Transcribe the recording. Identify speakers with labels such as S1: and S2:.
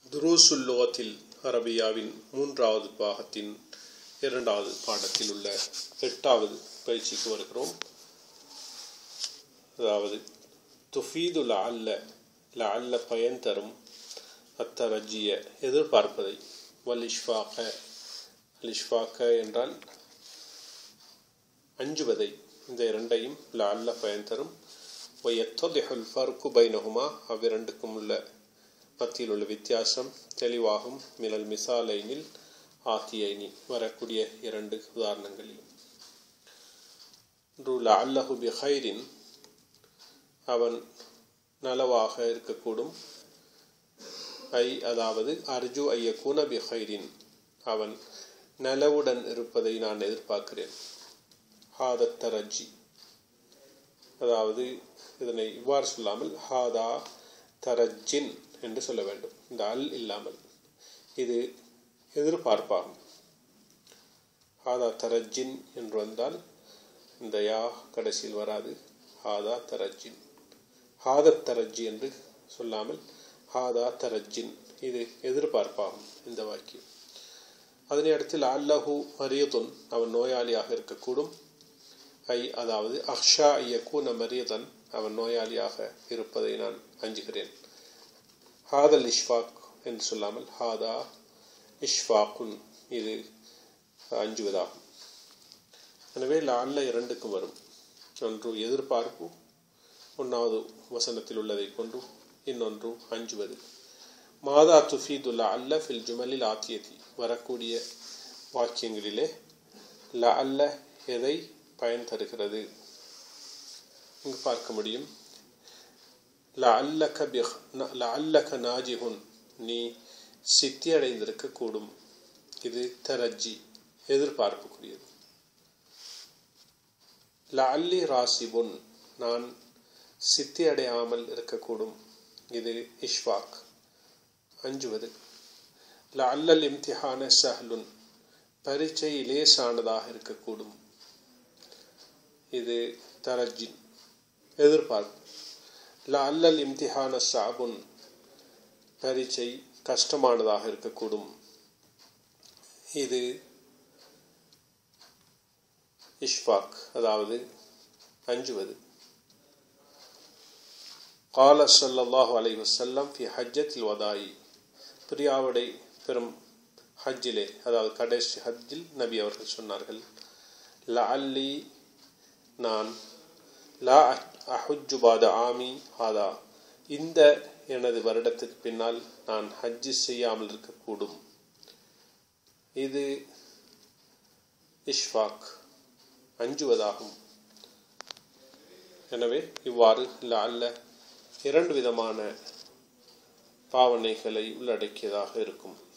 S1: துருசுல் லுகத்தில் அரபியாவின் மூன்றாவது பாகத்தின் இரண்டாவது பாடத்தில் உள்ள எட்டாவது பயிற்சிக்கு வருகிறோம் அதாவது துஃபீது லஅல்ல லஅல்ல பயன் தரும் அத்தரஜிய எதிர்பார்ப்பதை வல் இஷ்ஃபாக அல் இஷ்ஃபாக என்றால் அஞ்சுவதை இந்த இரண்டையும் லஅல்ல பயன் தரும் வயத்தொதிஹுல் ஃபர்கு பைனஹுமா அவ்விரண்டுக்கும் உள்ள மத்தியில் உள்ள வித்தியாசம் தெளிவாகும் மினல் மிசாலைனில் ஆத்தியைனி வரக்கூடிய இரண்டு உதாரணங்களில் அல்லஹு பி ஹைரின் அவன் நலவாக இருக்கக்கூடும் ஐ அதாவது அர்ஜு ஐயக்கூன பி ஹைரின் அவன் நலவுடன் இருப்பதை நான் எதிர்பார்க்கிறேன் ஹாதத் தரஜி அதாவது இதனை இவ்வாறு சொல்லாமல் ஹாதா தரஜின் என்று சொல்ல வேண்டும் இந்த அல் இல்லாமல் இது எதிர்பார்ப்பாகும் ஹாதா தரஜின் என்று வந்தால் இந்த யா கடைசியில் வராது ஹாதா தரஜின் ஹாதத் தரஜி என்று சொல்லாமல் ஹாதா தரஜின் இது எதிர்பார்ப்பாகும் இந்த வாக்கியம் அதனை அடுத்து அல்லஹு மரியதுன் அவன் நோயாளியாக இருக்கக்கூடும் ஐ அதாவது அக்ஷா ஐயக்கூன மரியதன் அவன் நோயாளியாக இருப்பதை நான் அஞ்சுகிறேன் ஹாதல் இஷ்ஃபாக் என்று சொல்லாமல் ஹாதா இஷ்ஃபாக்குன் இது அஞ்சுவதாகும் எனவே லால்ல இரண்டுக்கும் வரும் ஒன்று எதிர்பார்ப்பு ஒன்றாவது வசனத்தில் உள்ளதை கொண்டு இன்னொன்று அஞ்சுவது மாதா துஃபீதுல்லா அல்ல ஃபில் ஜுமலில் ஆத்தியதி வரக்கூடிய வாக்கியங்களிலே ல அல்ல எதை பயன் தருகிறது இங்கு பார்க்க முடியும் லஅல்லக பிஹ் லஅல்லக நாஜிஹுன் நீ சித்தி அடைந்திருக்க கூடும் இது தரஜி எதிர்பார்ப்புக்குரியது லஅல்லி ராசிபுன் நான் சித்தி அடையாமல் இருக்கக்கூடும் இது இஷ்வாக் அஞ்சுவது லஅல்லல் இம்திஹான சஹ்லுன் பரீட்சை லேசானதாக இருக்கக்கூடும் இது தரஜின் எதிர்பார்ப்பு லஅல்லல் இம்திஹான சாபுன் பரீட்சை கஷ்டமானதாக இருக்கக்கூடும் இது இஷ்ஃபாக் அதாவது அஞ்சுவது கால சல்லாஹு அலை வசல்லம் ஃபி ஹஜ்ஜத்தில் வதாயி பிரியாவுடை பெரும் ஹஜ்ஜிலே அதாவது கடைசி ஹஜ்ஜில் நபி அவர்கள் சொன்னார்கள் ல அல்லி நான் லா அஹுஜு பாத ஆமி ஹாதா இந்த எனது வருடத்துக்கு பின்னால் நான் ஹஜ்ஜு செய்யாமல் இருக்கக்கூடும் இது இஷ்ஃபாக் அஞ்சுவதாகும் எனவே இவ்வாறு அல்ல இரண்டு விதமான பாவனைகளை உள்ளடக்கியதாக இருக்கும்